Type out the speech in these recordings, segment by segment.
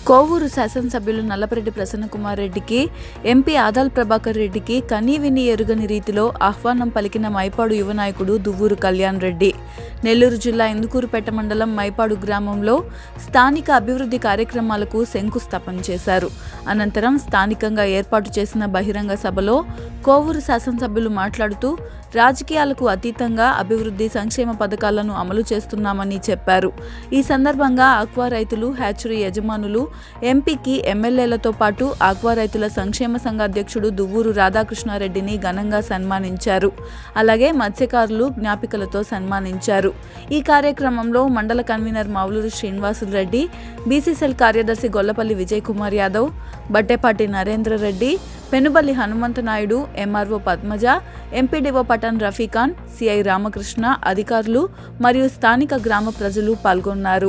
కోవూరు శాసనసభ్యులు నల్లపరెడ్డి ప్రసన్నకుమార్ రెడ్డికి ఎంపీ ఆదాల్ ప్రభాకర్ రెడ్డికి కనీ విని ఎరుగని రీతిలో ఆహ్వానం పలికిన మైపాడు యువ నాయకుడు దువ్వూరు కళ్యాణ్ రెడ్డి నెల్లూరు జిల్లా ఇందుకూరుపేట మండలం మైపాడు గ్రామంలో స్థానిక అభివృద్ధి కార్యక్రమాలకు శంకుస్థాపన చేశారు అనంతరం స్థానికంగా ఏర్పాటు చేసిన బహిరంగ సభలో కోవూరు శాసనసభ్యులు మాట్లాడుతూ రాజకీయాలకు అతీతంగా అభివృద్ధి సంక్షేమ పథకాలను అమలు చేస్తున్నామని చెప్పారు ఈ సందర్భంగా ఆక్వా రైతులు హ్యాచరీ యజమానులు ఎంపీకి ఎమ్మెల్యేలతో పాటు ఆక్వా రైతుల సంక్షేమ సంఘ అధ్యక్షుడు దువ్వూరు రాధాకృష్ణారెడ్డిని ఘనంగా సన్మానించారు అలాగే మత్స్యకారులు జ్ఞాపికలతో సన్మానించారు ఈ కార్యక్రమంలో మండల కన్వీనర్ మావులూరు శ్రీనివాసులు రెడ్డి బీసీసీఎల్ కార్యదర్శి Gollapalli Vijay Kumar Yadav Battepati Narendra Reddy Penuballi Hanumantha Naidu MRO Padmaja MPDO Pathan Rafi Khan CI Ramakrishna అధికారులు మరియు స్థానిక గ్రామ ప్రజలు పాల్గొన్నారు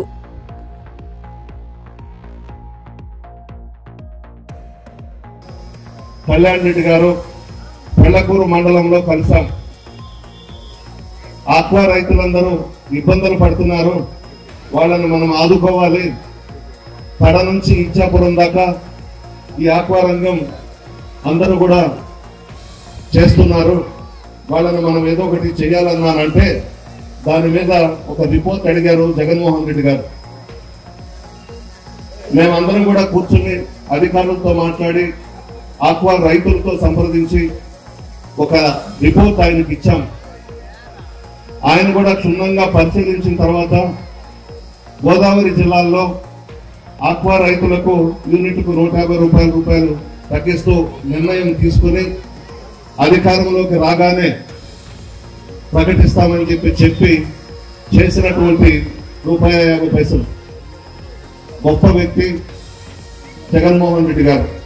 కళ్యాణ్ రెడ్డి గారు పెళ్లకూరు మండలంలో కలిసాం ఆక్వా రైతులందరూ ఇబ్బందులు పడుతున్నారు వాళ్ళని మనం ఆదుకోవాలి కడ నుంచి ఇచ్చాపురం దాకా ఈ ఆక్వా రంగం అందరూ కూడా చేస్తున్నారు వాళ్ళని మనం ఏదో ఒకటి చేయాలన్నానంటే దాని మీద ఒక రిపోర్ట్ అడిగారు జగన్మోహన్ రెడ్డి గారు మేమందరం కూడా కూర్చుని అధికారులతో మాట్లాడి ఆక్వా రైతులతో సంప్రదించి ఒక రిపోర్ట్ ఆయనకి ఇచ్చాం ఆయన కూడా క్షుణ్ణంగా పరిశీలించిన తర్వాత గోదావరి జిల్లాల్లో ఆక్వా రైతులకు యూనిట్కు నూట యాభై రూపాయల రూపాయలు తగ్గిస్తూ నిర్ణయం తీసుకుని అధికారంలోకి రాగానే ప్రకటిస్తామని చెప్పి చెప్పి చేసినటువంటి రూపాయి యాభై పైసలు గొప్ప వ్యక్తి జగన్మోహన్ రెడ్డి గారు